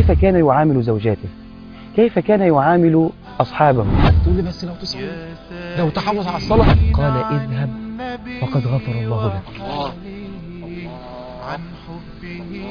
كيف كان يعامل زوجاته كيف كان يعامل أصحابه تقول لي بس لو تصلي لو تحافظ على الصلاة قال اذهب فقد غفر الله لك عن حبه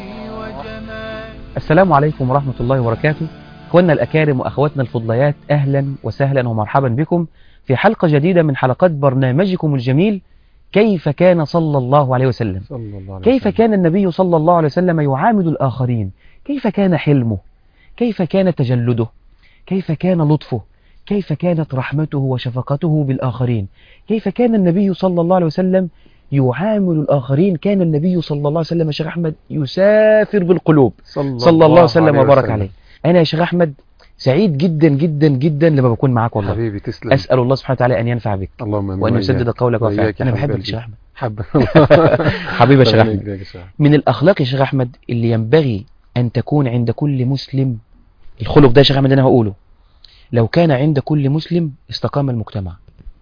وجمال السلام عليكم ورحمة الله وبركاته اخواننا الأكارم وأخواتنا الفضليات أهلا وسهلا ومرحبا بكم في حلقة جديدة من حلقات برنامجكم الجميل كيف كان صلى الله عليه وسلم صلى الله عليه كيف وسلم. كان النبي صلى الله عليه وسلم يعامل الآخرين كيف كان حلمه كيف كان تجلده كيف كان لطفه كيف كانت رحمته وشفقته بالآخرين كيف كان النبي صلى الله عليه وسلم يعامل الآخرين كان النبي صلى الله عليه وسلم يا شيخ أحمد يسافر بالقلوب صلى, صلى الله وسلم وبارك عليه أنا يا شيخ أحمد سعيد جدا جدا جدا لما بكون معاك والله حبيبي تسلم أسأل الله سبحانه وتعالى أن ينفع بك اللهم امين وأن وإياك. يسدد قولك وفعلك وإياك يا أنا حبيب بحبك يا قلبي. شيخ أحمد حب حبيبي يا شيخ ربنا أحمد يجزاك يا شيخ. من الأخلاق يا شيخ أحمد اللي ينبغي أن تكون عند كل مسلم الخلق ده يا شيخ أحمد أنا هقوله لو كان عند كل مسلم استقام المجتمع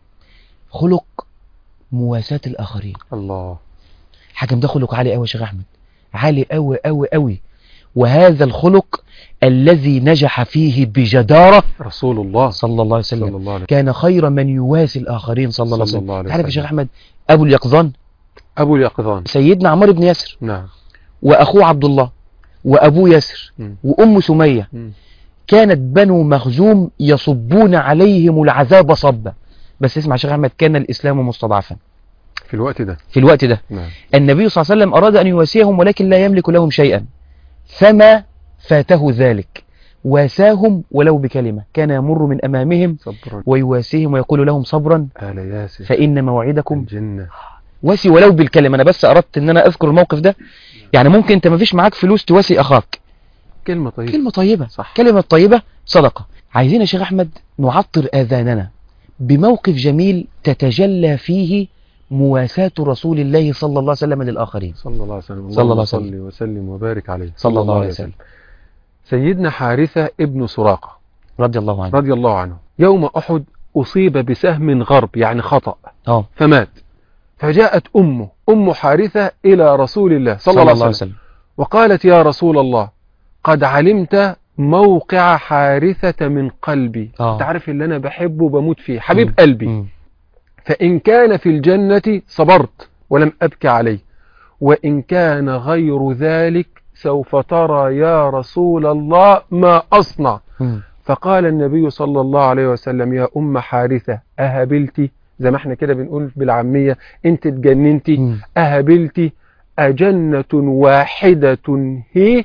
خلق مواساة الآخرين الله حكم ده خلق عالي قوي يا شيخ أحمد عالي قوي قوي قوي وهذا الخلق الذي نجح فيه بجدارة رسول الله صلى الله عليه صلى وسلم الله عليه كان خير من يواسي الآخرين صلى الله عليه صلى وسلم الله عليه تعرف يا شيخ وسلم. أحمد أبو اليقظان أبو اليقظان سيدنا عمار بن ياسر نعم وأخوه عبد الله وأبوه ياسر مم. وأم سمية مم. كانت بنو مخزوم يصبون عليهم العذاب صبا بس اسمع يا شيخ أحمد كان الإسلام مستضعفا في الوقت ده في الوقت ده نعم النبي صلى الله عليه وسلم أراد أن يواسيهم ولكن لا يملك لهم شيئا فما فاته ذلك واساهم ولو بكلمة كان يمر من أمامهم صبر ويواسيهم ويقول لهم صبرا آل ياسر فإن موعدكم الجنة واسي ولو بالكلمة أنا بس أردت أن أنا أذكر الموقف ده يعني ممكن أنت ما فيش معاك فلوس تواسي أخاك كلمة طيبة كلمة طيبة صح كلمة طيبة صدقة عايزين يا شيخ أحمد نعطر آذاننا بموقف جميل تتجلى فيه مواساة رسول الله صلى الله عليه وسلم للآخرين صلى الله عليه وسلم صلى الله عليه اللهم وسلم. صل وسلم وبارك عليه صلى الله عليه وسلم سيدنا حارثة ابن سراقة رضي الله عنه رضي الله عنه يوم أحد أصيب بسهم غرب يعني خطأ اه فمات فجاءت أمه أم حارثة إلى رسول الله صلى, الله عليه وسلم وقالت يا رسول الله قد علمت موقع حارثة من قلبي آه. انت عارف اللي أنا بحبه بموت فيه حبيب مم. قلبي مم. فإن كان في الجنة صبرت ولم أبكي عليه وإن كان غير ذلك سوف ترى يا رسول الله ما أصنع مم. فقال النبي صلى الله عليه وسلم يا أم حارثة أهبلتي زي ما احنا كده بنقول بالعامية انت اتجننتي مم. أهبلتي أجنة واحدة هي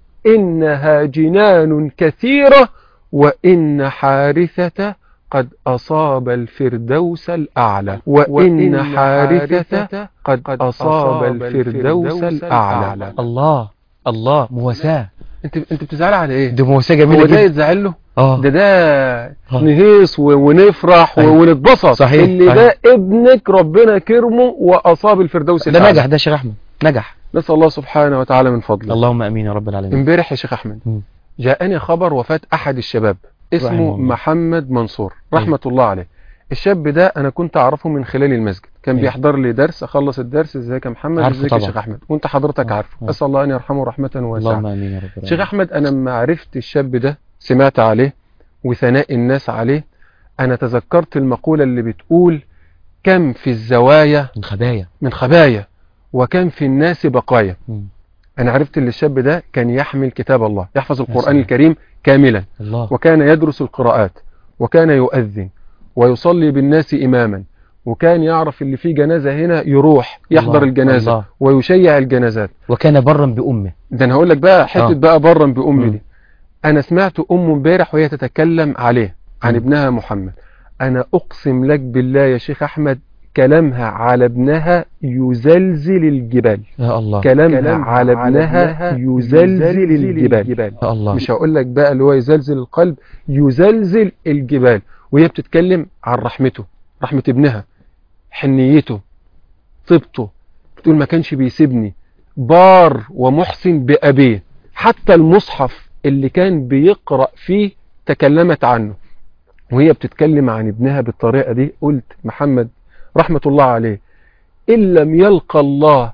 إنها جنان كثيرة وإن حارثة قد أصاب الفردوس الأعلى وإن حارثة قد أصاب الفردوس الأعلى الله الله مواساة انت انت بتزعل على ايه؟ دي مواساة هو جميلة ده جدا يتزعل له؟ اه ده ده آه. نهيص و- ونفرح و- أيوة. ونتبسط صحيح، اللي صحيح. ده ابنك ربنا كرمه وأصاب الفردوس ده الأعلى نجح ده يا شيخ أحمد نجح نسأل الله سبحانه وتعالى من فضله اللهم أمين يا رب العالمين امبارح يا شيخ احمد مم. جاءني خبر وفاة احد الشباب رحمه اسمه الله. محمد منصور أيوة. رحمة الله عليه الشاب ده انا كنت اعرفه من خلال المسجد كان أيوة. بيحضر لي درس اخلص الدرس ازيك يا محمد عارفه ازيك يا طبعا. شيخ احمد وانت حضرتك آه. عارفه آه. اسال الله ان يرحمه رحمة اللهم واسعة أمين يا رب العالمين شيخ احمد انا لما عرفت الشاب ده سمعت عليه وثناء الناس عليه انا تذكرت المقولة اللي بتقول كم في الزوايا من خبايا من خبايا وكم في الناس بقايا مم. انا عرفت ان الشاب ده كان يحمل كتاب الله يحفظ القرآن سلام. الكريم كاملا الله وكان يدرس القراءات وكان يؤذن ويصلي بالناس إماما وكان يعرف اللي فيه جنازة هنا يروح يحضر الله. الجنازة الله. ويشيع الجنازات وكان برا بأمه ده انا هقول لك بقى حتة آه. بقى برا بأمي مم. دي انا سمعت ام امبارح وهي تتكلم عليه عن مم. ابنها محمد انا اقسم لك بالله يا شيخ احمد كلامها على ابنها يزلزل الجبال يا الله كلامها على ابنها يزلزل الجبال يا الله مش هقول لك بقى اللي هو يزلزل القلب يزلزل الجبال وهي بتتكلم عن رحمته رحمة ابنها حنيته طيبته بتقول ما كانش بيسيبني بار ومحسن بأبيه حتى المصحف اللي كان بيقرأ فيه تكلمت عنه وهي بتتكلم عن ابنها بالطريقة دي قلت محمد رحمة الله عليه إن لم يلقى الله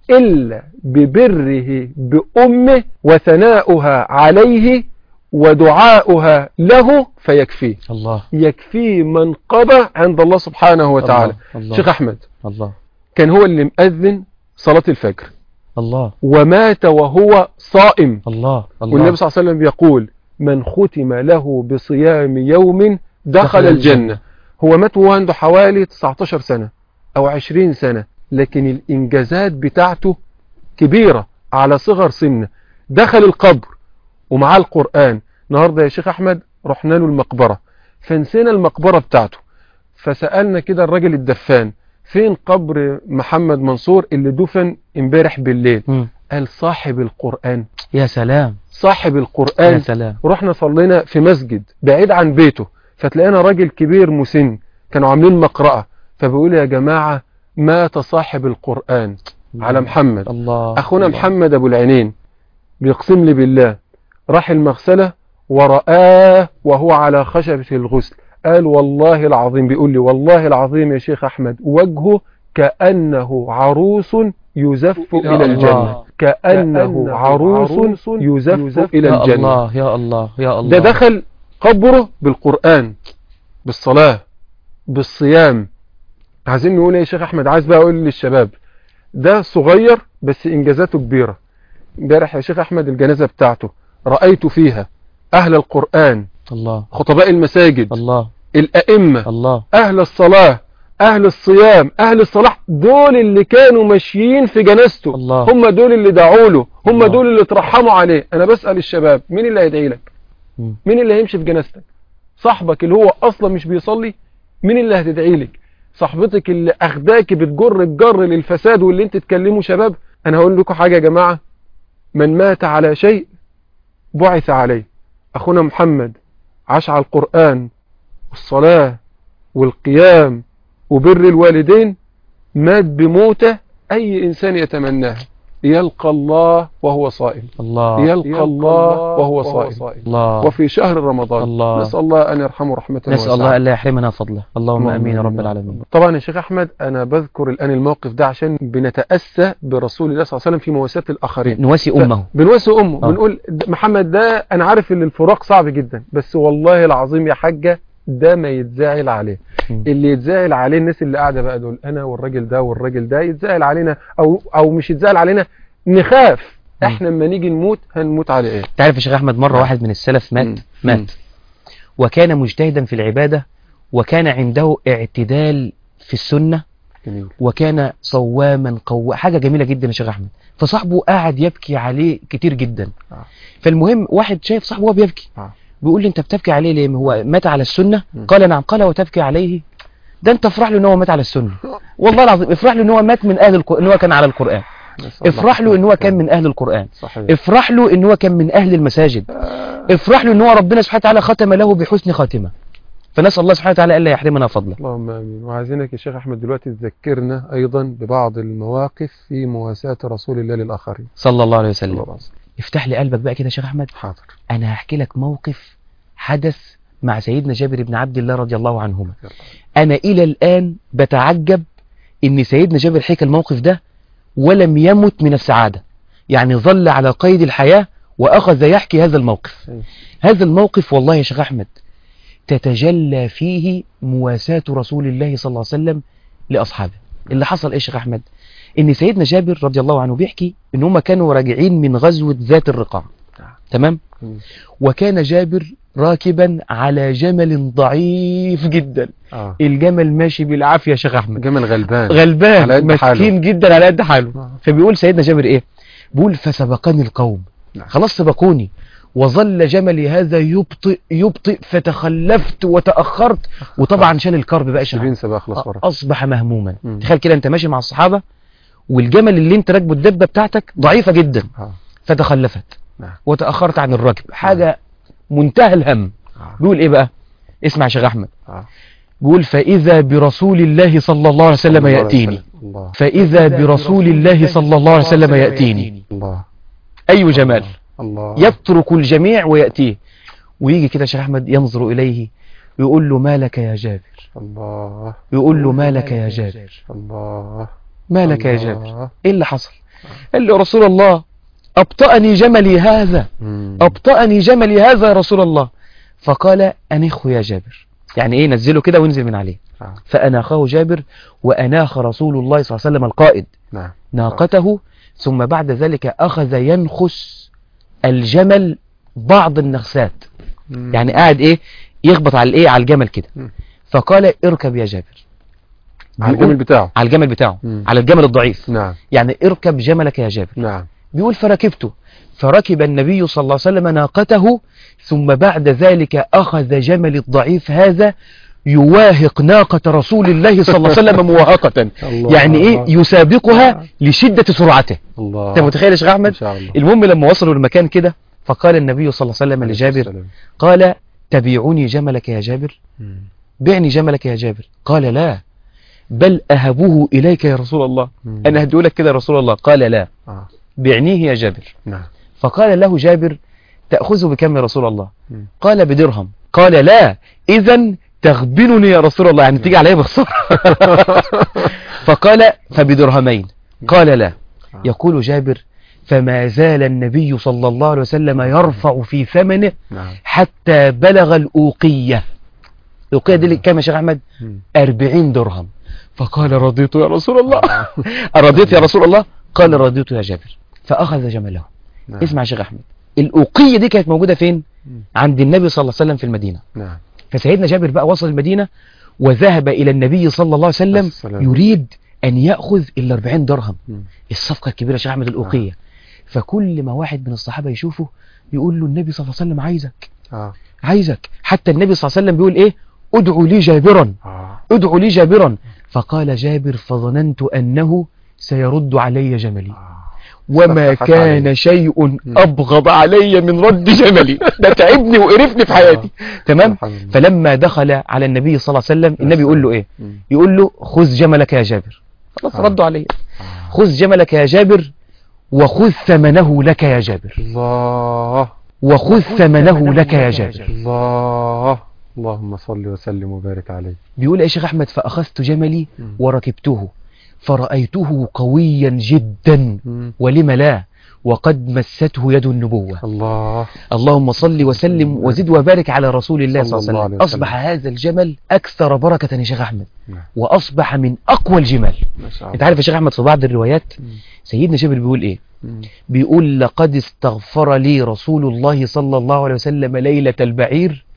إلا ببره بأمه وثناؤها عليه ودعاؤها له فيكفيه الله يكفيه منقبة عند الله سبحانه وتعالى الله. الله. شيخ أحمد الله كان هو اللي مأذن صلاة الفجر الله ومات وهو صائم الله والنبي الله صلى الله عليه وسلم يقول من ختم له بصيام يوم دخل دخل الجنة الجنة. هو مات وهو عنده حوالي 19 سنة أو 20 سنة لكن الإنجازات بتاعته كبيرة على صغر سنه دخل القبر ومعاه القرآن النهاردة يا شيخ أحمد رحنا له المقبرة فنسينا المقبرة بتاعته فسألنا كده الراجل الدفان فين قبر محمد منصور اللي دفن امبارح بالليل مم. قال صاحب القرآن يا سلام صاحب يا القرآن سلام ورحنا صلينا في مسجد بعيد عن بيته فتلاقينا راجل كبير مسن كانوا عاملين مقرأة فبيقول يا جماعة مات صاحب القرآن على محمد الله أخونا الله. محمد أبو العينين بيقسم لي بالله راح المغسلة ورآه وهو على خشبة الغسل قال والله العظيم بيقول لي والله العظيم يا شيخ أحمد وجهه كأنه عروس يزف يا إلى الله. الجنة كأنه عروس يزف إلى يا الجنة الله يا الله يا الله ده دخل قبره بالقرآن بالصلاة بالصيام عايزين نقول ايه يا شيخ احمد عايز بقى اقول للشباب ده صغير بس انجازاته كبيرة امبارح يا شيخ احمد الجنازة بتاعته رأيت فيها اهل القرآن الله خطباء المساجد الله الائمة الله اهل الصلاة اهل الصيام اهل الصلاح دول اللي كانوا ماشيين في جنازته الله. هم دول اللي دعوا له هم الله. دول اللي اترحموا عليه انا بسأل الشباب مين اللي هيدعي لك مم. مين اللي هيمشي في جنازتك صاحبك اللي هو اصلا مش بيصلي مين اللي هتدعي لك صاحبتك اللي اخداك بتجر الجر للفساد واللي انت تكلموا شباب انا هقول لكم حاجة يا جماعة من مات على شيء بعث عليه اخونا محمد عاش على القرآن والصلاة والقيام وبر الوالدين مات بموتة اي انسان يتمناها يلقى الله وهو صائم الله يلقى الله وهو صائم الله وفي شهر رمضان الله. نسأل الله أن يرحمه رحمة نسأل واسعة. الله ألا يحرمنا فضله اللهم اللهم أمين يا رب آمين. العالمين طبعا يا شيخ أحمد أنا بذكر الآن الموقف ده عشان بنتأسى برسول الله صلى الله عليه وسلم في مواساة الآخرين نواسي أمه بنواسي أمه آه. بنقول د- محمد ده أنا عارف إن الفراق صعب جدا بس والله العظيم يا حاجة ده ما يتزاعل عليه مم. اللي يتزاعل عليه الناس اللي قاعدة بقى دول أنا والراجل ده والراجل ده يتزاعل علينا أو أو مش يتزاعل علينا نخاف مم. احنا لما نيجي نموت هنموت على ايه تعرف يا شيخ أحمد مرة نعم. واحد من السلف مات مم. مات مم. وكان مجتهدا في العبادة وكان عنده اعتدال في السنة جميل وكان صواما قوا حاجة جميلة جدا يا شيخ أحمد فصاحبه قاعد يبكي عليه كتير جدا آه. فالمهم واحد شايف صاحبه وهو بيبكي آه. بيقول لي انت بتبكي عليه ليه ما هو مات على السنة مم. قال نعم قال وتبكي عليه ده انت افرح له ان هو مات على السنة والله العظيم افرح له ان هو مات من اهل القرآن ان هو كان على القرآن نسأل الله افرح له ان هو حسن كان من اهل القرآن صحيح افرح له ان هو كان من اهل المساجد افرح له ان هو ربنا سبحانه وتعالى ختم له بحسن خاتمة فنسأل الله سبحانه وتعالى الا يحرمنا فضله اللهم امين وعايزينك يا شيخ احمد دلوقتي تذكرنا ايضا ببعض المواقف في مواساة رسول الله للاخرين صلى الله عليه صلى الله وسلم عليه وسلم. افتح لي قلبك بقى كده يا شيخ احمد حاضر انا هحكي لك موقف حدث مع سيدنا جابر بن عبد الله رضي الله عنهما يلا. انا الى الان بتعجب ان سيدنا جابر حكى الموقف ده ولم يمت من السعادة يعني ظل على قيد الحياة واخذ يحكي هذا الموقف أيوة. هذا الموقف والله يا شيخ احمد تتجلى فيه مواساة رسول الله صلى الله عليه وسلم لاصحابه اللي حصل ايه يا شيخ احمد ان سيدنا جابر رضي الله عنه بيحكي ان هم كانوا راجعين من غزوة ذات الرقاع تمام مم. وكان جابر راكبا على جمل ضعيف جدا اه الجمل ماشي بالعافية يا شيخ أحمد جمل غلبان على غلبان قد مسكين جدا على قد حاله آه. فبيقول سيدنا جابر إيه بيقول فسبقني القوم نعم. خلاص سبقوني وظل جملي هذا يبطئ يبطئ فتخلفت وتأخرت وطبعا شال الكرب بقى يا شيخ سيبين أحمد. سباق خلاص ورا أصبح مهموما مم. تخيل كده أنت ماشي مع الصحابة والجمل اللي أنت راكبه الدبة بتاعتك ضعيفة جدا اه فتخلفت نعم. وتأخرت عن الركب حاجة منتهى الهم آه. بيقول ايه بقى اسمع يا شيخ احمد آه. بيقول فاذا برسول الله صلى الله عليه وسلم الله عليه ياتيني وسلم. الله فاذا برسول الله صلى الله عليه وسلم ياتيني الله اي جمال الله يترك الجميع وياتيه ويجي كده يا شيخ احمد ينظر اليه يقول له ما لك يا جابر الله يقول له ما لك يا جابر الله ما لك يا الله. جابر ايه اللي حصل قال له يا رسول الله أبطأني جملي هذا مم. أبطأني جملي هذا يا رسول الله فقال أنخه يا جابر يعني إيه نزله كده وانزل من عليه آه. فأناخه جابر وأناخ رسول الله صلى الله عليه وسلم القائد نعم ناقته ثم بعد ذلك أخذ ينخس الجمل بعض النخسات مم. يعني قاعد إيه يخبط على الإيه على الجمل كده مم. فقال اركب يا جابر على بيقول- الجمل بتاعه على الجمل بتاعه مم. على الجمل الضعيف نعم يعني اركب جملك يا جابر نعم بيقول فركبته فركب النبي صلى الله عليه وسلم ناقته ثم بعد ذلك أخذ جمل الضعيف هذا يواهق ناقة رسول الله صلى الله عليه وسلم مواهقة الله يعني إيه يسابقها لشدة سرعته الله أنت متخيل يا شيخ إن أحمد شاء الله المهم لما وصلوا المكان كده فقال النبي صلى الله عليه وسلم لجابر السلام. قال تبيعني جملك يا جابر مم. بعني جملك يا جابر قال لا بل أهبه إليك يا رسول الله مم. أنا هديه لك كده يا رسول الله قال لا آه. بعنيه يا جابر نعم فقال له جابر تأخذه بكم يا رسول الله مم. قال بدرهم قال لا إذا تغبنني يا رسول الله يعني تيجي عليا بخسارة فقال فبدرهمين قال لا يقول جابر فما زال النبي صلى الله عليه وسلم يرفع في ثمنه نعم حتى بلغ الأوقية الأوقية دي اللي كام يا شيخ أحمد مم. أربعين درهم فقال رضيت يا رسول الله آه. رضيت يا رسول الله قال رضيت يا جابر فأخذ جمله نعم. اسمع يا شيخ أحمد الأوقية دي كانت موجودة فين مم. عند النبي صلى الله عليه وسلم في المدينة نعم فسيدنا جابر بقى وصل المدينة وذهب إلى النبي صلى الله عليه وسلم السلام. يريد أن يأخذ ال 40 درهم مم. الصفقة الكبيرة يا شيخ أحمد الأوقية فكل ما واحد من الصحابة يشوفه يقول له النبي صلى الله عليه وسلم عايزك آه. عايزك حتى النبي صلى الله عليه وسلم بيقول إيه ادعوا لي جابرا آه. ادعوا لي جابرا فقال جابر فظننت أنه سيرد علي جملي آه. وما فتحت كان عليه. شيء أبغض علي من رد جملي ده تعبني وقرفني في حياتي تمام سبحان الله. فلما دخل على النبي صلى الله عليه وسلم النبي يقول له ايه مم. يقول له خذ جملك يا جابر خلاص آه. ردوا عليه آه. خذ جملك يا جابر وخذ ثمنه لك يا جابر الله وخذ ثمنه لك يا جابر الله اللهم صل وسلم وبارك عليه بيقول يا شيخ احمد فاخذت جملي مم. وركبته فرأيته قويا جدا مم. ولم لا وقد مسته يد النبوة الله اللهم صل وسلم وزد وبارك على رسول الله صلى الله عليه وسلم عليه وسلم. أصبح هذا الجمل أكثر بركة يا شيخ أحمد نعم. وأصبح من أقوى الجمال ما شاء أنت الله عارف يا شيخ أحمد في بعض الروايات مم. سيدنا جابر بيقول إيه مم. بيقول لقد استغفر لي رسول الله صلى الله عليه وسلم ليلة البعير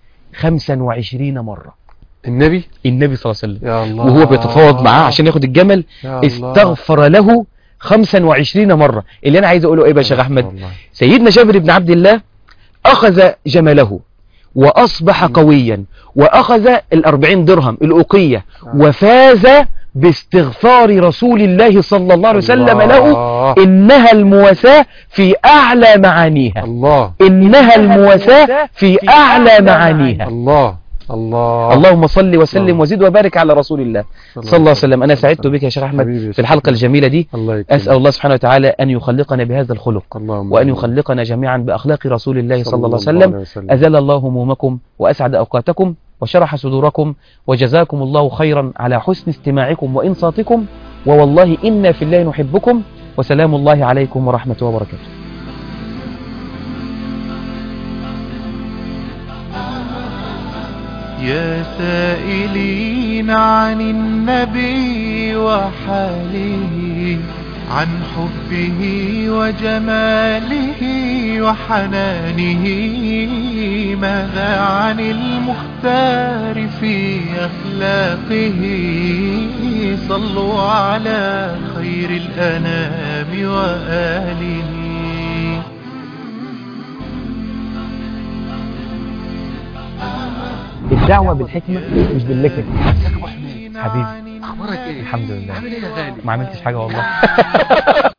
25 مرة النبي النبي صلى الله عليه وسلم يا الله وهو بيتفاوض معاه عشان ياخد الجمل يا الله. استغفر له 25 مرة اللي أنا عايز أقوله إيه بقى يا شيخ أحمد والله. سيدنا جابر بن عبد الله أخذ جمله وأصبح قويا وأخذ الأربعين درهم الأوقية وفاز باستغفار رسول الله صلى الله عليه وسلم له الله. إنها المواساة في أعلى معانيها الله إنها المواساة في أعلى معانيها الله الله اللهم صل وسلم الله. وزد وبارك على رسول الله صلى الله عليه وسلم أنا سعدت بك يا شيخ حبيبي أحمد يا في الحلقة شيخ. الجميلة دي الله يكرمك أسأل الله سبحانه وتعالى أن يخلقنا بهذا الخلق اللهم وأن آمين. يخلقنا جميعا بأخلاق رسول الله صلى الله عليه وسلم وسلم أزال الله همومكم وأسعد أوقاتكم وشرح صدوركم وجزاكم الله خيرا على حسن استماعكم وإنصاتكم ووالله إنا في الله نحبكم وسلام الله عليكم ورحمة وبركاته يا سائلين عن النبي وحاله عن حبه وجماله وحنانه ماذا عن المختار في أخلاقه صلوا على خير الأنام وآله الدعوة بالحكمة مش باللكة حبيبي أخبارك إيه؟ الحمد لله عامل إيه يا غالي؟ ما عملتش حاجة والله